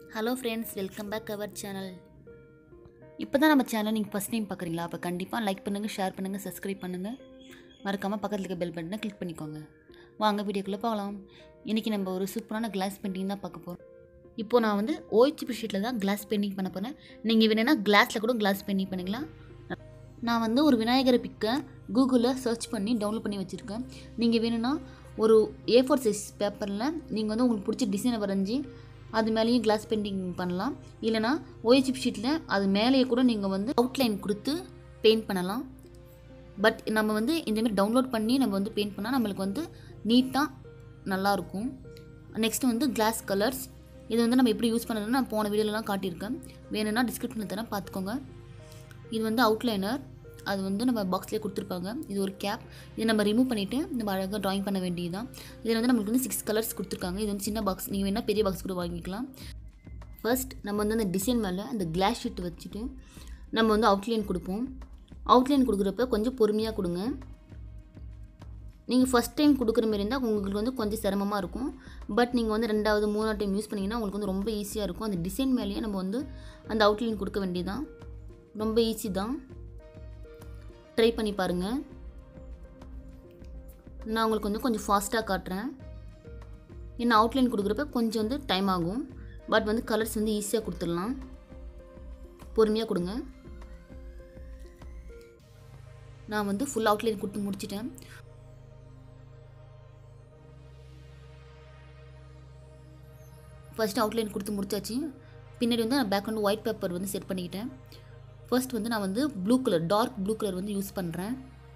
hello friends welcome back our channel இப்போ தான் நம்ம சேனல் நீங்கள் ஃபஸ்ட் டைம் பார்க்குறீங்களா அப்போ கண்டிப்பாக லைக் பண்ணுங்கள் ஷேர் பண்ணுங்கள் சப்ஸ்கிரைப் பண்ணுங்கள் மறக்காமல் பக்கத்தில் இருக்க பெல் பட்டனை கிளிக் பண்ணிக்கோங்க வாங்க வீடியோக்குள்ளே போகலாம் இன்றைக்கி நம்ம ஒரு சூப்பரான கிளாஸ் பெயிண்டிங் தான் பார்க்க போகிறோம் இப்போது நான் வந்து ஓஹெச்பி ஷீட்டில் தான் கிளாஸ் பெயிண்டிங் பண்ண போகிறேன் நீங்கள் வேணும்னா கிளாஸில் கூட கிளாஸ் பெயிண்டிங் பண்ணிக்கலாம் நான் வந்து ஒரு விநாயகரை பிக்கை கூகுளில் சர்ச் பண்ணி டவுன்லோட் பண்ணி வச்சுருக்கேன் நீங்கள் வேணும்னா ஒரு ஏ ஃபோர் சைஸ் பேப்பரில் நீங்கள் வந்து உங்களுக்கு பிடிச்ச டிசைனை வரைஞ்சி அது மேலேயும் கிளாஸ் பெயிண்டிங் பண்ணலாம் இல்லைனா ஓஹெச்பி ஷீட்டில் அது மேலேயே கூட நீங்கள் வந்து அவுட்லைன் கொடுத்து பெயிண்ட் பண்ணலாம் பட் நம்ம வந்து இந்தமாரி டவுன்லோட் பண்ணி நம்ம வந்து பெயிண்ட் பண்ணால் நம்மளுக்கு வந்து நீட்டாக நல்லாயிருக்கும் நெக்ஸ்ட்டு வந்து கிளாஸ் கலர்ஸ் இது வந்து நம்ம எப்படி யூஸ் பண்ணுறதுன்னு நான் போன வீடியோலலாம் காட்டியிருக்கேன் வேணும்னா டிஸ்கிரிப்ஷனில் தரேன் பார்த்துக்கோங்க இது வந்து அவுட்லைனர் அது வந்து நம்ம பாக்ஸ்லேயே கொடுத்துருப்பாங்க இது ஒரு கேப் இதை நம்ம ரிமூவ் பண்ணிவிட்டு நம்ம அழகாக ட்ராயிங் பண்ண வேண்டியது தான் இதில் வந்து நம்மளுக்கு வந்து சிக்ஸ் கலர்ஸ் கொடுத்துருக்காங்க இது வந்து சின்ன பாக்ஸ் நீங்கள் வேணால் பெரிய பாக்ஸ் கூட வாங்கிக்கலாம் ஃபர்ஸ்ட் நம்ம வந்து அந்த டிசைன் மேலே அந்த கிளாஸ் ஷீட் வச்சுட்டு நம்ம வந்து அவுட்லைன் கொடுப்போம் அவுட்லைன் கொடுக்குறப்ப கொஞ்சம் பொறுமையாக கொடுங்க நீங்கள் ஃபஸ்ட் டைம் கொடுக்குற மாதிரி இருந்தால் உங்களுக்கு வந்து கொஞ்சம் சிரமமாக இருக்கும் பட் நீங்கள் வந்து ரெண்டாவது மூணாவது டைம் யூஸ் பண்ணிங்கன்னா உங்களுக்கு வந்து ரொம்ப ஈஸியாக இருக்கும் அந்த டிசைன் மேலேயே நம்ம வந்து அந்த அவுட்லைன் கொடுக்க வேண்டியதான் ரொம்ப ஈஸி தான் ட்ரை பண்ணி பாருங்கள் நான் உங்களுக்கு வந்து கொஞ்சம் ஃபாஸ்ட்டாக காட்டுறேன் என்ன அவுட்லைன் கொடுக்குறப்ப கொஞ்சம் வந்து டைம் ஆகும் பட் வந்து கலர்ஸ் வந்து ஈஸியாக கொடுத்துடலாம் பொறுமையாக கொடுங்க நான் வந்து ஃபுல் அவுட்லைன் கொடுத்து முடிச்சிட்டேன் ஃபஸ்ட்டு அவுட்லைன் கொடுத்து முடிச்சாச்சு பின்னாடி வந்து நான் பேக்ரவுண்ட் ஒயிட் பேப்பர் வந்து செட் பண்ணிக்கிட்டேன் ஃபர்ஸ்ட் வந்து நான் வந்து blue colour dark blue colour வந்து யூஸ் பண்ணுறேன்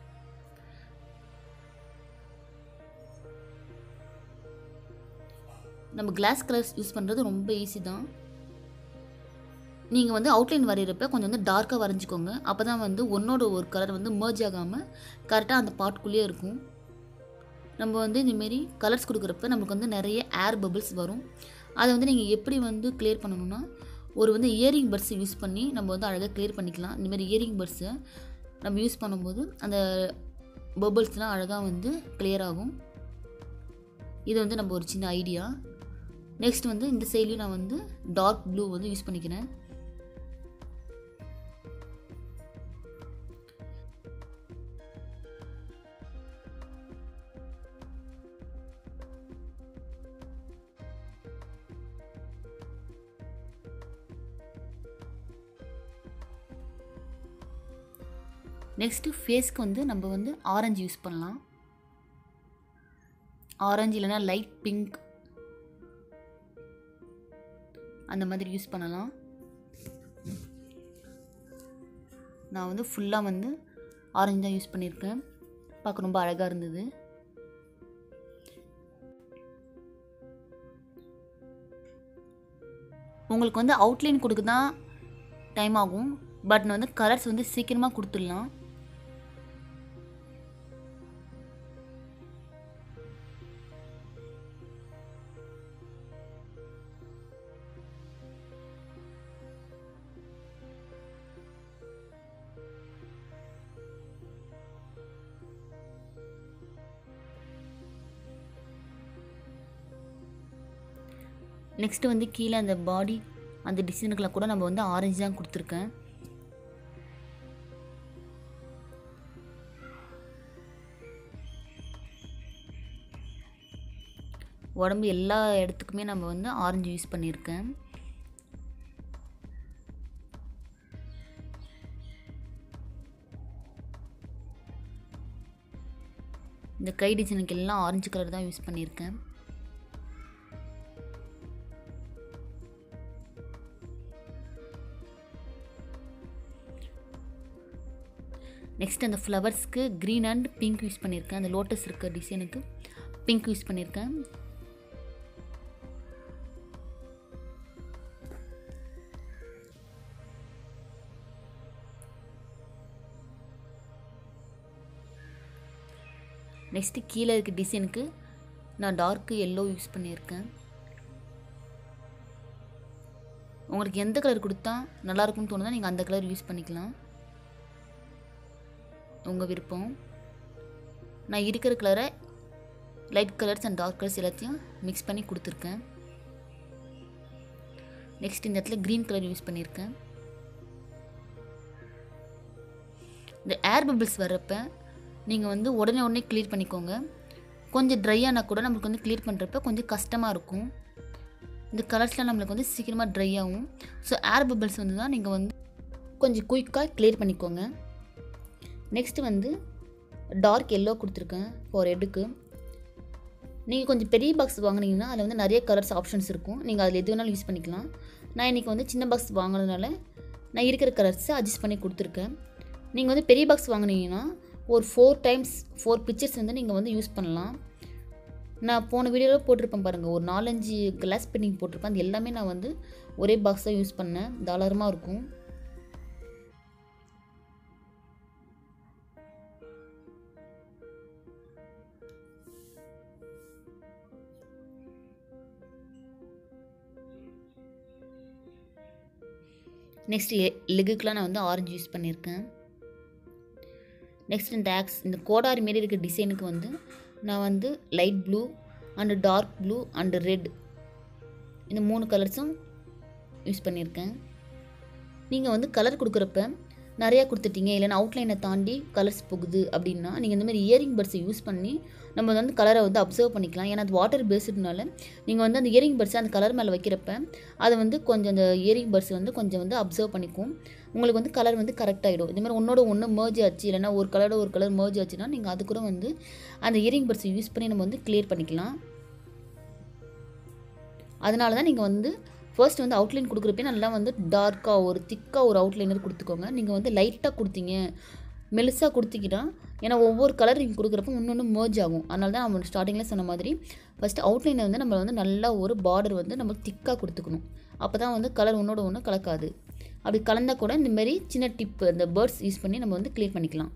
நம்ம கிளாஸ் கலர்ஸ் யூஸ் பண்ணுறது ரொம்ப ஈஸி தான் நீங்கள் வந்து அவுட்லைன் வரைகிறப்ப கொஞ்சம் வந்து டார்க்காக வரைஞ்சிக்கோங்க அப்போ தான் வந்து ஒன்றோட ஒரு கலர் வந்து மர்ஜ் ஆகாமல் கரெக்டாக அந்த பாட்டுக்குள்ளேயே இருக்கும் நம்ம வந்து இந்தமாரி கலர்ஸ் கொடுக்குறப்ப நமக்கு வந்து நிறைய ஏர் பபிள்ஸ் வரும் அதை வந்து நீங்கள் எப்படி வந்து கிளியர் பண்ணணும்னா ஒரு வந்து இயரிங் பட்ஸ் யூஸ் பண்ணி நம்ம வந்து அழகாக கிளியர் பண்ணிக்கலாம் இந்தமாரி இயரிங் பட்ஸை நம்ம யூஸ் பண்ணும்போது அந்த பபிள்ஸ்லாம் அழகாக வந்து கிளியர் ஆகும் இது வந்து நம்ம ஒரு சின்ன ஐடியா நெக்ஸ்ட் வந்து இந்த சைட்லேயும் நான் வந்து டார்க் ப்ளூ வந்து யூஸ் பண்ணிக்கிறேன் நெக்ஸ்ட்டு ஃபேஸ்க்கு வந்து நம்ம வந்து ஆரஞ்சு யூஸ் பண்ணலாம் ஆரஞ்சு இல்லைனா லைட் பிங்க் அந்த மாதிரி யூஸ் பண்ணலாம் நான் வந்து ஃபுல்லாக வந்து ஆரஞ்சு தான் யூஸ் பண்ணியிருக்கேன் பார்க்க ரொம்ப அழகாக இருந்தது உங்களுக்கு வந்து அவுட்லைன் கொடுக்க தான் டைம் ஆகும் பட் வந்து கலர்ஸ் வந்து சீக்கிரமாக கொடுத்துடலாம் நெக்ஸ்ட்டு வந்து கீழே அந்த பாடி அந்த டிசைனுக்கெல்லாம் கூட நம்ம வந்து ஆரஞ்சு தான் கொடுத்துருக்கேன் உடம்பு எல்லா இடத்துக்குமே நம்ம வந்து ஆரஞ்சு யூஸ் பண்ணியிருக்கேன் இந்த கை டிசைனுக்கு எல்லாம் ஆரஞ்சு கலர் தான் யூஸ் பண்ணியிருக்கேன் நெக்ஸ்ட் அந்த ஃப்ளவர்ஸ்க்கு க்ரீன் அண்ட் பிங்க் யூஸ் பண்ணியிருக்கேன் அந்த லோட்டஸ் இருக்க டிசைனுக்கு பிங்க் யூஸ் பண்ணியிருக்கேன் நெக்ஸ்ட்டு கீழே இருக்க டிசைனுக்கு நான் டார்க்கு எல்லோ யூஸ் பண்ணியிருக்கேன் உங்களுக்கு எந்த கலர் கொடுத்தா நல்லாயிருக்கும்னு தோணுதா நீங்கள் அந்த கலர் யூஸ் பண்ணிக்கலாம் உங்கள் விருப்பம் நான் இருக்கிற கலரை light colours and dark colours எல்லாத்தையும் மிக்ஸ் பண்ணி கொடுத்துருக்கேன் நெக்ஸ்ட் இந்த இடத்துல க்ரீன் கலர் யூஸ் பண்ணியிருக்கேன் இந்த ஏர் பபிள்ஸ் வர்றப்ப நீங்கள் வந்து உடனே உடனே க்ளியர் பண்ணிக்கோங்க கொஞ்சம் ட்ரை ஆனால் கூட நம்மளுக்கு வந்து க்ளியர் பண்ணுறப்ப கொஞ்சம் கஷ்டமாக இருக்கும் இந்த கலர்ஸ்லாம் நம்மளுக்கு வந்து சீக்கிரமாக ட்ரை ஆகும் ஸோ ஏர் பபிள்ஸ் வந்து தான் நீங்கள் வந்து கொஞ்சம் குயிக்காக க்ளியர் பண்ணிக்கோங்க நெக்ஸ்ட்டு வந்து டார்க் எல்லோ கொடுத்துருக்கேன் ஃபார் எடுக்கு நீங்கள் கொஞ்சம் பெரிய பாக்ஸ் வாங்கினீங்கன்னா அதில் வந்து நிறைய கலர்ஸ் ஆப்ஷன்ஸ் இருக்கும் நீங்கள் அதில் எது வேணாலும் யூஸ் பண்ணிக்கலாம் நான் இன்றைக்கி வந்து சின்ன பாக்ஸ் வாங்கினதுனால நான் இருக்கிற கலர்ஸை அட்ஜஸ்ட் பண்ணி கொடுத்துருக்கேன் நீங்கள் வந்து பெரிய பாக்ஸ் வாங்கினீங்கன்னா ஒரு ஃபோர் டைம்ஸ் ஃபோர் பிக்சர்ஸ் வந்து நீங்கள் வந்து யூஸ் பண்ணலாம் நான் போன வீடியோவில் போட்டிருப்பேன் பாருங்கள் ஒரு நாலஞ்சு கிளாஸ் பெயிண்டிங் போட்டிருப்பேன் அது எல்லாமே நான் வந்து ஒரே பாக்ஸாக யூஸ் பண்ணேன் தாராளமாக இருக்கும் நெக்ஸ்ட் லெகுக்கெலாம் நான் வந்து ஆரஞ்சு யூஸ் பண்ணியிருக்கேன் நெக்ஸ்ட் இந்த ஆக்ஸ் இந்த கோடாரி மாரி இருக்க டிசைனுக்கு வந்து நான் வந்து light blue and dark blue and red இந்த மூணு கலர்ஸும் யூஸ் பண்ணியிருக்கேன் நீங்கள் வந்து கலர் கொடுக்குறப்ப நிறையா கொடுத்துட்டீங்க இல்லைன்னா அவுட்லைனை தாண்டி கலர்ஸ் போகுது அப்படின்னா நீங்கள் இந்த மாதிரி இயரிங் பட்ஸை யூஸ் பண்ணி நம்ம வந்து கலரை வந்து அப்சர்வ் பண்ணிக்கலாம் ஏன்னா அது வாட்டர் பேஸ்டுனால நீங்கள் வந்து அந்த இயரிங் பட்ஸை அந்த கலர் மேலே வைக்கிறப்ப அதை வந்து கொஞ்சம் அந்த இயரிங் பட்ஸ் வந்து கொஞ்சம் வந்து அப்சர்வ் பண்ணிக்கும் உங்களுக்கு வந்து கலர் வந்து கரெக்ட் ஆகிடும் இந்த மாதிரி ஒன்றோட ஒன்று merge ஆச்சு இல்லைன்னா ஒரு கலரோட ஒரு கலர் merge ஆச்சுன்னா நீங்கள் அது கூட வந்து அந்த இயரிங் பட்ஸை யூஸ் பண்ணி நம்ம வந்து கிளியர் பண்ணிக்கலாம் அதனால தான் நீங்கள் வந்து ஃபர்ஸ்ட் வந்து அவுட்லைன் கொடுக்குறப்ப நல்லா வந்து டார்க்காக ஒரு திக்காக ஒரு அவுட்லைனர் கொடுத்துக்கோங்க நீங்கள் வந்து லைட்டாக கொடுத்தீங்க மெலிசாக கொடுத்தீங்கன்னா ஏன்னா ஒவ்வொரு கலர் நீங்கள் கொடுக்குறப்ப இன்னொன்று merge ஆகும் அதனால தான் நம்ம ஸ்டார்டிங்கில் சொன்ன மாதிரி ஃபஸ்ட்டு அவுட்லைனை வந்து நம்ம வந்து நல்லா ஒரு பார்டர் வந்து நம்ம திக்காக கொடுத்துக்கணும் அப்போ தான் வந்து கலர் ஒன்றோட ஒன்று கலக்காது அப்படி கலந்தால் கூட இந்த மாதிரி சின்ன டிப்பு அந்த பேர்ட்ஸ் யூஸ் பண்ணி நம்ம வந்து க்ளியர் பண்ணிக்கலாம்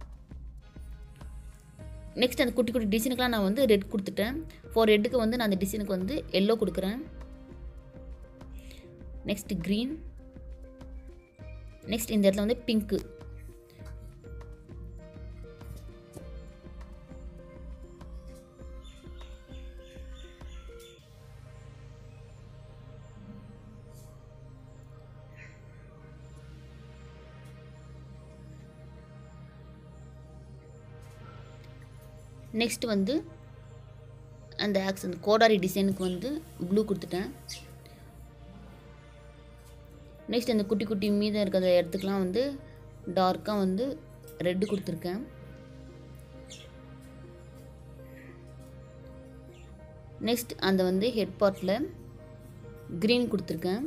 நெக்ஸ்ட் அந்த குட்டி குட்டி டிசைனுக்குலாம் நான் வந்து ரெட் கொடுத்துட்டேன் ஃபார் ரெட்டுக்கு வந்து நான் அந்த டிசைனுக்கு வந்து எல்லோ கொடுக்குறேன் நெக்ஸ்ட் க்ரீன் நெக்ஸ்ட் இந்த இடத்துல வந்து பிங்க்கு நெக்ஸ்ட் வந்து அந்த ஆக்ஸ் அந்த கோடாரி டிசைனுக்கு வந்து ப்ளூ கொடுத்துட்டேன் நெக்ஸ்ட் அந்த குட்டி குட்டி மீதம் இருக்கிற இடத்துக்குலாம் வந்து டார்க்காக வந்து ரெட்டு கொடுத்துருக்கேன் நெக்ஸ்ட் அந்த வந்து ஹெட் பார்ட்டில் க்ரீன் கொடுத்துருக்கேன்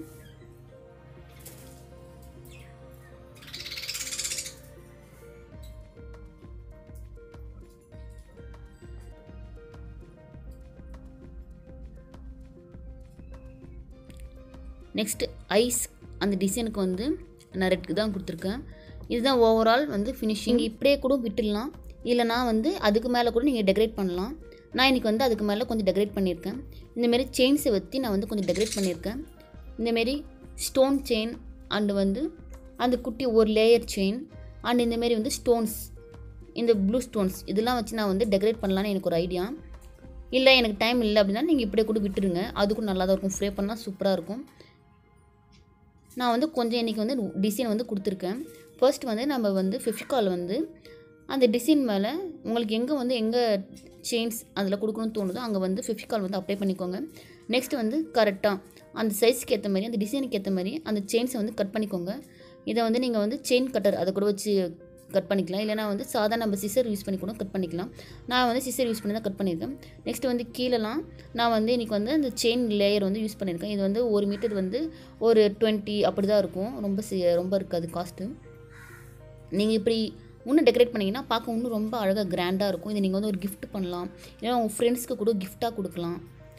நெக்ஸ்ட் ஐஸ் அந்த டிசைனுக்கு வந்து நான் ரெட்டுக்கு தான் கொடுத்துருக்கேன் இதுதான் ஓவரால் வந்து ஃபினிஷிங் இப்படியே கூட விட்டுடலாம் இல்லைனா வந்து அதுக்கு மேலே கூட நீங்கள் டெக்கரேட் பண்ணலாம் நான் இன்றைக்கி வந்து அதுக்கு மேலே கொஞ்சம் டெக்கரேட் பண்ணியிருக்கேன் இந்தமாரி செயின்ஸை வச்சு நான் வந்து கொஞ்சம் டெக்கரேட் பண்ணியிருக்கேன் இந்தமாரி ஸ்டோன் செயின் அண்டு வந்து அந்த குட்டி ஒரு லேயர் செயின் அண்ட் இந்தமாரி வந்து ஸ்டோன்ஸ் இந்த ப்ளூ ஸ்டோன்ஸ் இதெல்லாம் வச்சு நான் வந்து டெக்கரேட் பண்ணலான்னு எனக்கு ஒரு ஐடியா இல்லை எனக்கு டைம் இல்லை அப்படின்னா நீங்கள் இப்படியே கூட விட்டுருங்க அதுக்கும் நல்லா தான் இருக்கும் ஃப்ரே பண்ணால் சூப்பராக இருக்கும் நான் வந்து கொஞ்சம் இன்றைக்கி வந்து டிசைன் வந்து கொடுத்துருக்கேன் ஃபர்ஸ்ட் வந்து நம்ம வந்து ஃபெஃபிகால் வந்து அந்த டிசைன் மேலே உங்களுக்கு எங்கே வந்து எங்கே செயின்ஸ் அதில் கொடுக்கணும்னு தோணுதோ அங்கே வந்து ஃபெஃபிகால் வந்து அப்ளை பண்ணிக்கோங்க நெக்ஸ்ட் வந்து கரெக்டாக அந்த சைஸ்க்கு ஏற்ற மாதிரி அந்த டிசைனுக்கு ஏற்ற மாதிரி அந்த செயின்ஸை வந்து கட் பண்ணிக்கோங்க இதை வந்து நீங்கள் வந்து செயின் கட்டர் அதை கூட வச்சு கட் பண்ணிக்கலாம் இல்லைனா வந்து சாதா நம்ம சிசர் யூஸ் பண்ணி கூட கட் பண்ணிக்கலாம் நான் வந்து சிசர் யூஸ் பண்ணி தான் கட் பண்ணியிருக்கேன் நெக்ஸ்ட் வந்து கீழெலாம் நான் வந்து இன்றைக்கி வந்து அந்த செயின் லேயர் வந்து யூஸ் பண்ணியிருக்கேன் இது வந்து ஒரு மீட்டர் வந்து ஒரு டுவெண்ட்டி அப்படி தான் இருக்கும் ரொம்ப சி- ரொம்ப இருக்காது காஸ்ட்டு நீங்கள் இப்படி இன்னும் டெக்கரேட் பண்ணிங்கன்னா பார்க்க இன்னும் ரொம்ப அழகாக கிராண்டாக இருக்கும் இதை நீங்கள் வந்து ஒரு gift பண்ணலாம் இல்லைன்னா உங்கள் ஃப்ரெண்ட்ஸ்க்கு கூட கிஃப்டாக கொடுக்கலாம்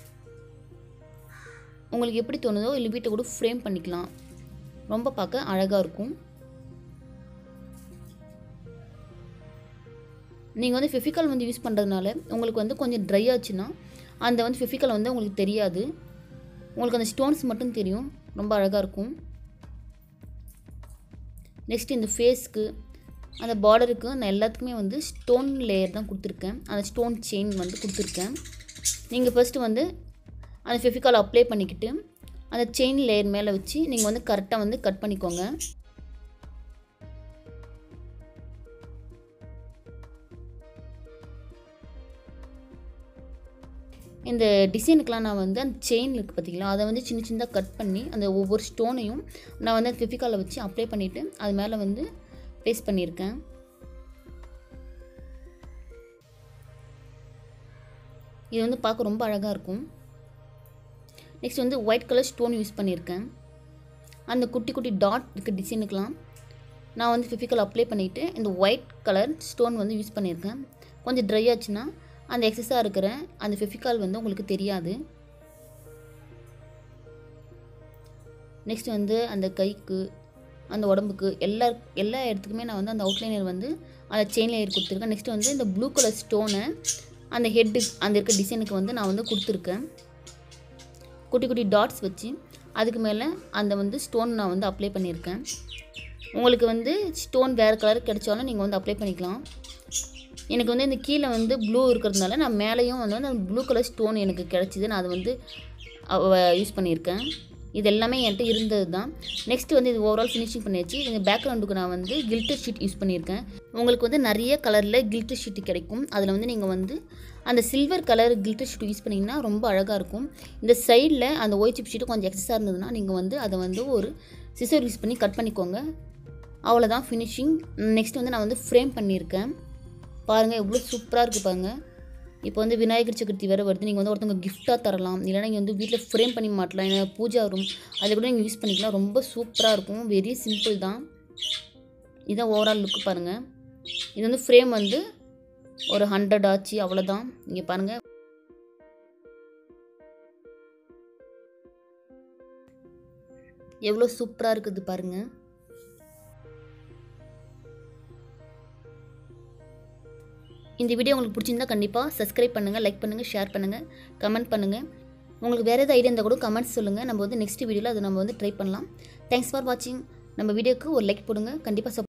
உங்களுக்கு எப்படி தோணுதோ இல்லை வீட்டை கூட ஃப்ரேம் பண்ணிக்கலாம் ரொம்ப பார்க்க அழகாக இருக்கும் நீங்கள் வந்து ஃபெஃபிகால் வந்து யூஸ் பண்ணுறதுனால உங்களுக்கு வந்து கொஞ்சம் ட்ரை ஆச்சுன்னா அந்த வந்து ஃபெஃபிகால் வந்து உங்களுக்கு தெரியாது உங்களுக்கு அந்த ஸ்டோன்ஸ் மட்டும் தெரியும் ரொம்ப அழகாக இருக்கும் நெக்ஸ்ட் இந்த ஃபேஸ்க்கு அந்த பார்டருக்கு நான் எல்லாத்துக்குமே வந்து ஸ்டோன் லேயர் தான் கொடுத்துருக்கேன் அந்த ஸ்டோன் செயின் வந்து கொடுத்துருக்கேன் நீங்கள் ஃபஸ்ட்டு வந்து அந்த ஃபெஃபிகால் அப்ளை பண்ணிக்கிட்டு அந்த செயின் லேயர் மேலே வச்சு நீங்கள் வந்து கரெக்டாக வந்து கட் பண்ணிக்கோங்க இந்த டிசைனுக்கெலாம் நான் வந்து அந்த செயின் இருக்குது பார்த்தீங்களா அதை வந்து சின்ன சின்னதாக கட் பண்ணி அந்த ஒவ்வொரு ஸ்டோனையும் நான் வந்து ஃபிஃபிகாலை வச்சு அப்ளை பண்ணிவிட்டு அது மேலே வந்து பேஸ்ட் பண்ணியிருக்கேன் இது வந்து பார்க்க ரொம்ப அழகாக இருக்கும் நெக்ஸ்ட் வந்து ஒயிட் கலர் ஸ்டோன் யூஸ் பண்ணியிருக்கேன் அந்த குட்டி குட்டி டாட் இருக்க டிசைனுக்கெலாம் நான் வந்து ஃபிஃபிக்கல் அப்ளை பண்ணிவிட்டு இந்த ஒயிட் கலர் ஸ்டோன் வந்து யூஸ் பண்ணியிருக்கேன் கொஞ்சம் ட்ரை ஆச்சுன்னா அந்த எக்ஸஸாக இருக்கிற அந்த ஃபெஃபிகால் வந்து உங்களுக்கு தெரியாது நெக்ஸ்ட் வந்து அந்த கைக்கு அந்த உடம்புக்கு எல்லா எல்லா இடத்துக்குமே நான் வந்து அந்த அவுட்லைனர் வந்து அந்த செயின் லேயர் கொடுத்துருக்கேன் நெக்ஸ்ட் வந்து இந்த ப்ளூ கலர் ஸ்டோனை அந்த ஹெட்டு அந்த இருக்க டிசைனுக்கு வந்து நான் வந்து கொடுத்துருக்கேன் குட்டி குட்டி டாட்ஸ் வச்சு அதுக்கு மேலே அந்த வந்து ஸ்டோன் நான் வந்து அப்ளை பண்ணியிருக்கேன் உங்களுக்கு வந்து ஸ்டோன் வேறு கலர் கிடைச்சாலும் நீங்கள் வந்து அப்ளை பண்ணிக்கலாம் எனக்கு வந்து இந்த கீழே வந்து ப்ளூ இருக்கிறதுனால நான் மேலேயும் வந்து அந்த ப்ளூ கலர் ஸ்டோன் எனக்கு கிடச்சிது நான் அதை வந்து யூஸ் பண்ணியிருக்கேன் இது எல்லாமே என்கிட்ட இருந்தது தான் நெக்ஸ்ட் வந்து இது ஓவரால் ஃபினிஷிங் பண்ணியாச்சு இந்த பேக்ரவுண்டுக்கு நான் வந்து கில்டர் ஷீட் யூஸ் பண்ணியிருக்கேன் உங்களுக்கு வந்து நிறைய கலரில் கில்டர் ஷீட் கிடைக்கும் அதில் வந்து நீங்கள் வந்து அந்த silver colour glitter sheet use பண்ணிங்கன்னா ரொம்ப அழகாக இருக்கும் இந்த சைடில் அந்த ஒயிட் சிப் ஷீட்டு கொஞ்சம் எக்ஸஸாக இருந்ததுன்னா நீங்கள் வந்து அதை வந்து ஒரு சிசர் யூஸ் பண்ணி கட் பண்ணிக்கோங்க அவ்வளோதான் ஃபினிஷிங் நெக்ஸ்ட் வந்து நான் வந்து ஃப்ரேம் பண்ணியிருக்கேன் பாருங்கள் எவ்வளோ சூப்பராக இருக்குது பாருங்கள் இப்போ வந்து விநாயகர் சதுர்த்தி வேறு வருது நீங்கள் வந்து ஒருத்தவங்க கிஃப்டாக தரலாம் இல்லைனா நீங்கள் வந்து வீட்டில் ஃப்ரேம் பண்ணி மாட்டலாம் இல்லை பூஜா ரூம் அதை கூட நீங்கள் யூஸ் பண்ணிக்கலாம் ரொம்ப சூப்பராக இருக்கும் வெரி சிம்பிள் தான் இதுதான் ஓவரால் லுக்கு பாருங்கள் இது வந்து ஃப்ரேம் வந்து ஒரு ஹண்ட்ரட் ஆச்சு அவ்வளோதான் இங்கே பாருங்கள் எவ்வளோ சூப்பராக இருக்குது பாருங்கள் இந்த வீடியோ உங்களுக்கு பிடிச்சிருந்தா கண்டிப்பாக சப்ஸ்கிரைப் பண்ணுங்கள் லைக் பண்ணுங்கள் ஷேர் பண்ணுங்கள் கமெண்ட் பண்ணுங்கள் உங்களுக்கு வேறு எதாவது ஐடியா இருந்தால் கூட கமெண்ட்ஸ் சொல்லுங்கள் நம்ம வந்து நெக்ஸ்ட் வீடியோவில் அதை நம்ம வந்து ட்ரை பண்ணலாம் தேங்க்ஸ் ஃபார் வாட்சிங் நம்ம வீடியோக்கு ஒரு லைக் போடுங்க கண்டிப்பாக